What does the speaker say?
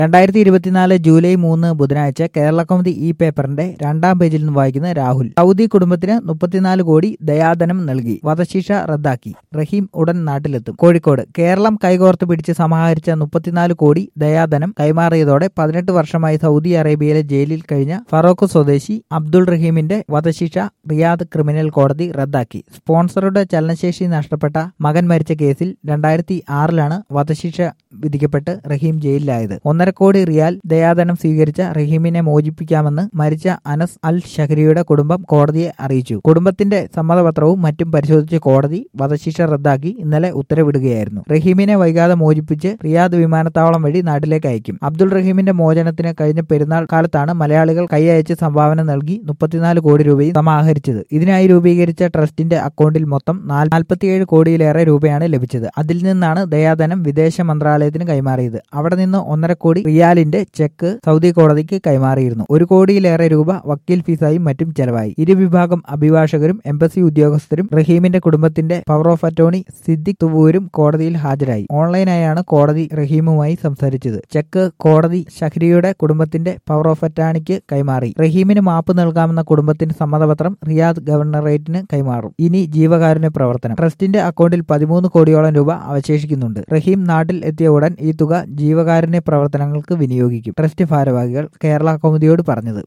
രണ്ടായിരത്തി ഇരുപത്തിനാല് ജൂലൈ മൂന്ന് ബുധനാഴ്ച കേരള കൗമുദി ഈ പേപ്പറിന്റെ രണ്ടാം പേജിൽ നിന്ന് വായിക്കുന്ന രാഹുൽ സൗദി കുടുംബത്തിന് മുപ്പത്തിനാല് കോടി ദയാധനം നൽകി വധശിക്ഷ റദ്ദാക്കി റഹീം ഉടൻ നാട്ടിലെത്തും കോഴിക്കോട് കേരളം കൈകോർത്ത് പിടിച്ച് സമാഹരിച്ച മുപ്പത്തിനാല് കോടി ദയാധനം കൈമാറിയതോടെ പതിനെട്ട് വർഷമായി സൗദി അറേബ്യയിലെ ജയിലിൽ കഴിഞ്ഞ ഫറോക്ക് സ്വദേശി അബ്ദുൾ റഹീമിന്റെ വധശിക്ഷ റിയാദ് ക്രിമിനൽ കോടതി റദ്ദാക്കി സ്പോൺസറുടെ ചലനശേഷി നഷ്ടപ്പെട്ട മകൻ മരിച്ച കേസിൽ രണ്ടായിരത്തി ആറിലാണ് വധശിക്ഷ വിധിക്കപ്പെട്ട് റഹീം ജയിലിലായത് ഒന്നര കോടി റിയാൽ ദയാധനം സ്വീകരിച്ച റഹീമിനെ മോചിപ്പിക്കാമെന്ന് മരിച്ച അനസ് അൽ ഷഹരിയുടെ കുടുംബം കോടതിയെ അറിയിച്ചു കുടുംബത്തിന്റെ സമ്മതപത്രവും മറ്റും പരിശോധിച്ച കോടതി വധശിക്ഷ റദ്ദാക്കി ഇന്നലെ ഉത്തരവിടുകയായിരുന്നു റഹീമിനെ വൈകാതെ മോചിപ്പിച്ച് റിയാദ് വിമാനത്താവളം വഴി നാട്ടിലേക്ക് അയക്കും അബ്ദുൾ റഹീമിന്റെ മോചനത്തിന് കഴിഞ്ഞ പെരുന്നാൾ കാലത്താണ് മലയാളികൾ കൈയയച്ച് സംഭാവന നൽകി മുപ്പത്തിനാല് കോടി രൂപയും സമാഹരിച്ചത് ഇതിനായി രൂപീകരിച്ച ട്രസ്റ്റിന്റെ അക്കൗണ്ടിൽ മൊത്തം നാൽപ്പത്തിയേഴ് കോടിയിലേറെ രൂപയാണ് ലഭിച്ചത് അതിൽ നിന്നാണ് ദയാധനം വിദേശ മന്ത്രാലയത്തിന് കൈമാറിയത് അവിടെ നിന്ന് ഒന്നര കോടി റിയാലിന്റെ ചെക്ക് സൗദി കോടതിക്ക് കൈമാറിയിരുന്നു ഒരു കോടിയിലേറെ രൂപ വക്കീൽ ഫീസായും മറ്റും ചെലവായി ഇരുവിഭാഗം അഭിഭാഷകരും എംബസി ഉദ്യോഗസ്ഥരും റഹീമിന്റെ കുടുംബത്തിന്റെ പവർ ഓഫ് അറ്റോർണി സിദ്ദിഖ് തുവൂരും കോടതിയിൽ ഹാജരായി ഓൺലൈനായാണ് കോടതി റഹീമുമായി സംസാരിച്ചത് ചെക്ക് കോടതി ഷഹ്രിയുടെ കുടുംബത്തിന്റെ പവർ ഓഫ് അറ്റാണിക്ക് കൈമാറി റഹീമിന് മാപ്പ് നൽകാമെന്ന കുടുംബത്തിന്റെ സമ്മതപത്രം റിയാദ് ഗവർണറേറ്റിന് കൈമാറും ഇനി ജീവകാരുണ്യ പ്രവർത്തനം ട്രസ്റ്റിന്റെ അക്കൗണ്ടിൽ പതിമൂന്ന് കോടിയോളം രൂപ അവശേഷിക്കുന്നുണ്ട് റഹീം നാട്ടിൽ എത്തിയ ഉടൻ ഈ തുക ജീവകാരുണ്യ പ്രവർത്തനങ്ങൾക്ക് വിനിയോഗിക്കും ട്രസ്റ്റ് ഭാരവാഹികൾ കേരള കൗമുദിയോട് പറഞ്ഞത്